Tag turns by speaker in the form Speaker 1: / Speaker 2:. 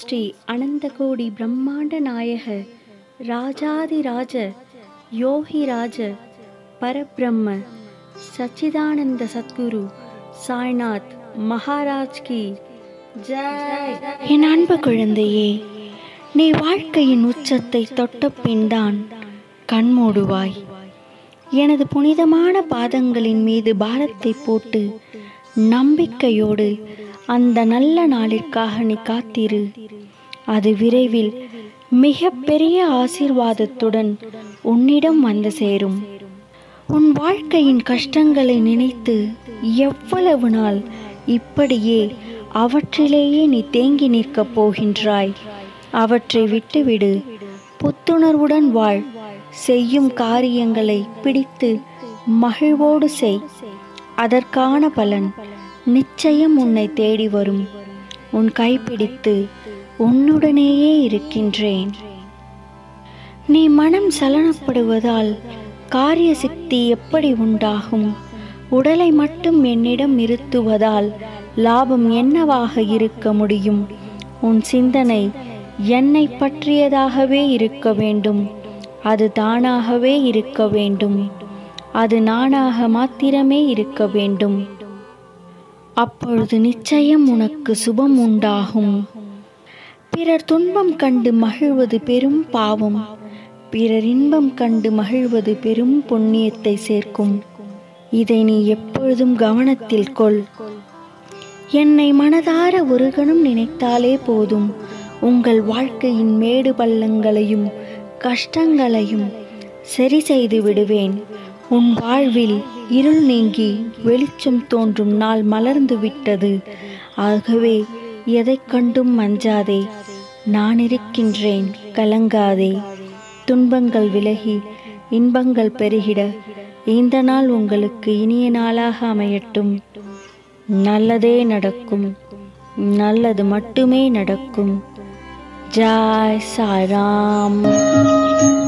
Speaker 1: ஸ்ரீ அனந்தகோடி பிரம்மாண்ட நாயக ராஜாதிராஜ யோகிராஜ பரபிரம்ம சச்சிதானந்த சத்குரு சாய்நாத் மகாராஜ் கி ஜெய்
Speaker 2: என் அன்பு குழந்தையே நீ வாழ்க்கையின் உச்சத்தை தொட்ட பின்தான் கண்மூடுவாய் எனது புனிதமான பாதங்களின் மீது பாரத்தை போட்டு நம்பிக்கையோடு அந்த நல்ல நாளிற்காக நீ காத்திரு அது விரைவில் மிக பெரிய ஆசீர்வாதத்துடன் உன்னிடம் வந்து சேரும் உன் வாழ்க்கையின் கஷ்டங்களை நினைத்து எவ்வளவு நாள் இப்படியே அவற்றிலேயே நீ தேங்கி நிற்கப் போகின்றாய் அவற்றை விட்டுவிடு புத்துணர்வுடன் வாழ் செய்யும் காரியங்களை பிடித்து மகிழ்வோடு செய் அதற்கான பலன் நிச்சயம் உன்னை தேடி வரும் உன் கைப்பிடித்து உன்னுடனேயே இருக்கின்றேன் நீ மனம் சலனப்படுவதால் காரிய சக்தி எப்படி உண்டாகும் உடலை மட்டும் என்னிடம் நிறுத்துவதால் லாபம் என்னவாக இருக்க முடியும் உன் சிந்தனை என்னை பற்றியதாகவே இருக்க வேண்டும் அது தானாகவே இருக்க வேண்டும் அது நானாக மாத்திரமே இருக்க வேண்டும் அப்பொழுது நிச்சயம் உனக்கு சுபம் உண்டாகும் பிறர் துன்பம் கண்டு மகிழ்வது பெரும் பாவம் பிறர் இன்பம் கண்டு மகிழ்வது பெரும் புண்ணியத்தை சேர்க்கும் இதை நீ எப்பொழுதும் கவனத்தில் கொள் என்னை மனதார ஒரு கணம் நினைத்தாலே போதும் உங்கள் வாழ்க்கையின் மேடு பள்ளங்களையும் கஷ்டங்களையும் சரி செய்து விடுவேன் உன் வாழ்வில் இருள் நீங்கி வெளிச்சம் தோன்றும் நாள் மலர்ந்து விட்டது ஆகவே எதைக் கண்டும் மஞ்சாதே நான் இருக்கின்றேன் கலங்காதே துன்பங்கள் விலகி இன்பங்கள் பெருகிட இந்த நாள் உங்களுக்கு இனிய நாளாக அமையட்டும் நல்லதே நடக்கும் நல்லது மட்டுமே நடக்கும் ஜாய் சாய்ராம்